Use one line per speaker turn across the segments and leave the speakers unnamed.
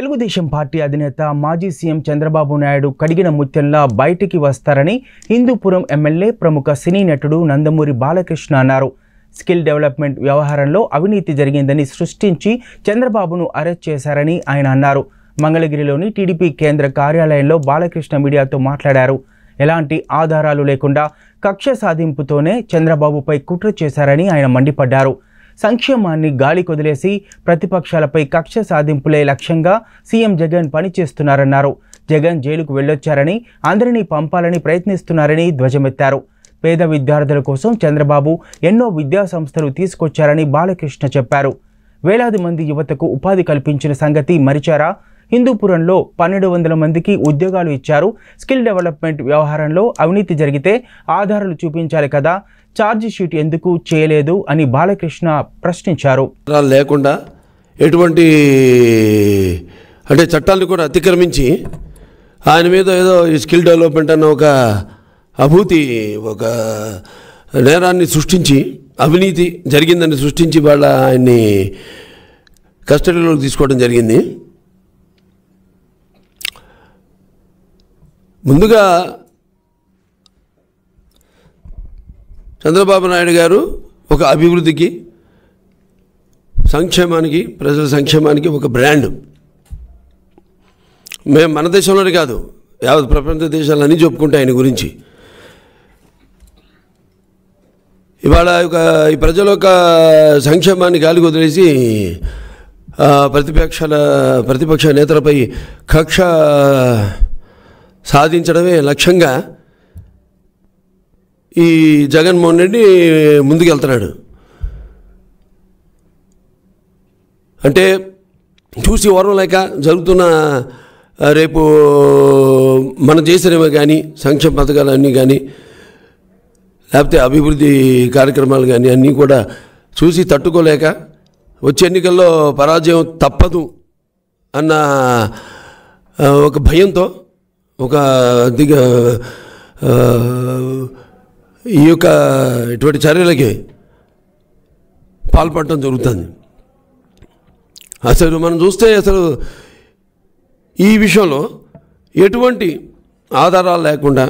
Telugu Desam party అధినేత మాజీ CM Chandrababu Naidu కడిగిన ముత్యంలా బయటికి వస్తారని హిందూపురం ఎమ్మెల్యే ప్రముఖ సినీ నటుడు నందమూరి బాలకృష్ణ అన్నారు స్కిల్ డెవలప్మెంట్ వ్యవహారంలో అవినీతి జరిగిందని సృష్టించి చంద్రబాబును అరెస్ట్ చేశారని ఆయన అన్నారు మంగళగిరిలోని టీడీపీ కేంద్ర కార్యాలయంలో బాలకృష్ణ మీడియాతో మాట్లాడారు ఎలాంటి ఆధారాలు లేకుండా కక్ష సాధింపుతోనే చంద్రబాబుపై కుట్ర చేశారని ఆయన మండిపడ్డారు సంక్షేమాన్ని గాలి కొదిలేసి ప్రతిపక్షాలపై కక్ష సాధింపులే లక్ష్యంగా సీఎం జగన్ పనిచేస్తున్నారన్నారు జగన్ జైలుకు వెళ్ళొచ్చారని అందరినీ పంపాలని ప్రయత్నిస్తున్నారని ధ్వజమెత్తారు పేద విద్యార్థుల కోసం చంద్రబాబు ఎన్నో విద్యా సంస్థలు తీసుకొచ్చారని బాలకృష్ణ చెప్పారు వేలాది మంది యువతకు ఉపాధి కల్పించిన సంగతి మరిచారా హిందూపురంలో పన్నెండు వందల మందికి ఉద్యోగాలు ఇచ్చారు స్కిల్ డెవలప్మెంట్ వ్యవహారంలో అవినీతి జరిగితే ఆధారాలు చూపించాలి కదా ఛార్జ్ షీట్ ఎందుకు చేయలేదు అని బాలకృష్ణ ప్రశ్నించారు
పత్రాలు లేకుండా ఎటువంటి అంటే చట్టాలను కూడా అతిక్రమించి ఆయన మీద ఏదో ఈ స్కిల్ డెవలప్మెంట్ అన్న ఒక అభూతి ఒక నేరాన్ని సృష్టించి అవినీతి జరిగిందని సృష్టించి వాళ్ళ ఆయన్ని కస్టడీలోకి తీసుకోవడం జరిగింది ముందుగా చంద్రబాబు నాయుడు గారు ఒక అభివృద్ధికి సంక్షేమానికి ప్రజల సంక్షేమానికి ఒక బ్రాండ్ మేము మన దేశంలోనే కాదు యావత్ ప్రపంచ దేశాలన్నీ చెప్పుకుంటే ఆయన గురించి ఇవాళ ఒక ఈ ప్రజల యొక్క సంక్షేమాన్ని గాలికి వదిలేసి ఆ, ప్రతిపక్షాల ప్రతిపక్ష నేతలపై కక్ష సాధించడమే లక్ష్యంగా ఈ జగన్మోహన్ రెడ్డి ముందుకెళ్తున్నాడు అంటే చూసి ఓర్వం లేక జరుగుతున్న ఆ, రేపు మనం చేసినవి కానీ సంక్షేమ పథకాలన్నీ కానీ లేకపోతే అభివృద్ధి కార్యక్రమాలు కానీ అన్నీ కూడా చూసి తట్టుకోలేక వచ్చే ఎన్నికల్లో పరాజయం తప్పదు అన్న ఆ, ఒక భయంతో ఒక దిగ ఆ, ఈ యొక్క ఇటువంటి చర్యలకి పాల్పడటం జరుగుతుంది అసలు మనం చూస్తే అసలు ఈ విషయంలో ఎటువంటి ఆధారాలు లేకుండా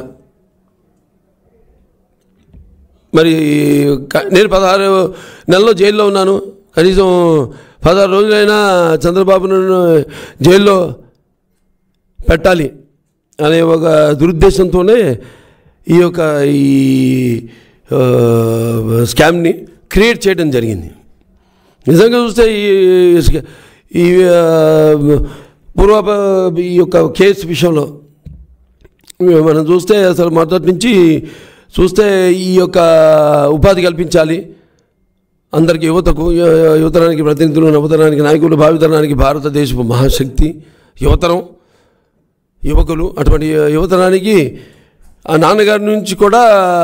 మరి క- నేను పదహారు నెలల్లో జైల్లో ఉన్నాను కనీసం పదహారు రోజులైనా చంద్రబాబును జైల్లో పెట్టాలి అనే ఒక దురుద్దేశంతోనే ఈ యొక్క ఈ ఆ, స్కామ్ని క్రియేట్ చేయడం జరిగింది నిజంగా చూస్తే ఈ ఈ ఆ, పూర్వ ఈ యొక్క కేసు విషయంలో మనం చూస్తే అసలు మొదటి నుంచి చూస్తే ఈ యొక్క ఉపాధి కల్పించాలి అందరికీ యువతకు యు- యువతరానికి ప్రతినిధులు నవతరానికి నాయకులు భావితరానికి భారతదేశపు మహాశక్తి యువతరం యువకులు అటువంటి యువతరానికి ఆ నాన్నగారి నుంచి కూడా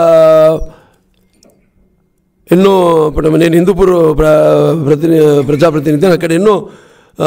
ఎన్నో ఇప్పుడు నేను హిందూపూర్ ప్ర ప్రతిని ప్రజాప్రతినిధి అక్కడ ఎన్నో ఆ,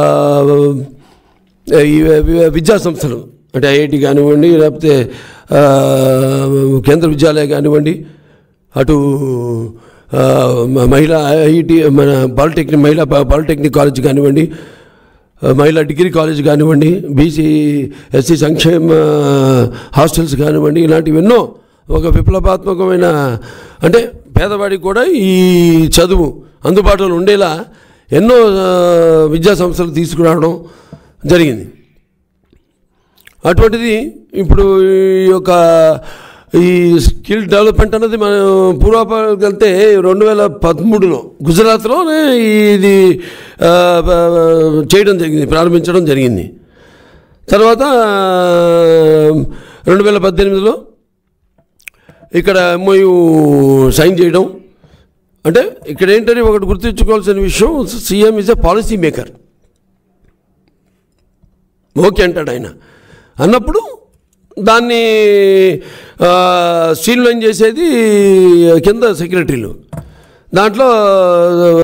ఈ వి- విద్యా సంస్థలు అంటే ఐఐటి కానివ్వండి లేకపోతే ఆ, కేంద్ర విద్యాలయ కానివ్వండి అటు ఆ, మ- మహిళా ఐఐటి మన పాలిటెక్నిక్ మహిళా పా- పాలిటెక్నిక్ కాలేజ్ కానివ్వండి ఆ, మహిళా డిగ్రీ కాలేజ్ కానివ్వండి బీసీ ఎస్సీ సంక్షేమ హాస్టల్స్ కానివ్వండి ఇలాంటివి ఎన్నో ఒక విప్లవాత్మకమైన అంటే పేదవాడికి కూడా ఈ చదువు అందుబాటులో ఉండేలా ఎన్నో ఆ, విద్యా సంస్థలు తీసుకురావడం జరిగింది అటువంటిది ఇప్పుడు ఈ యొక్క ఈ స్కిల్ డెవలప్మెంట్ అన్నది మనం పూర్వపాలకు వెళ్తే రెండు వేల పదమూడులో గుజరాత్లోనే ఇది ఆ, బ- చేయడం జరిగింది ప్రారంభించడం జరిగింది తర్వాత రెండు వేల పద్దెనిమిదిలో ఇక్కడ ఎంఓయు సైన్ చేయడం అంటే ఇక్కడ ఏంటని ఒకటి గుర్తుంచుకోవాల్సిన విషయం CM is a policy maker okay అంటాడు ఆయన అన్నప్పుడు దాన్ని స్ట్రీమ్ లైన్ చేసేది కింద సెక్రటరీలు దాంట్లో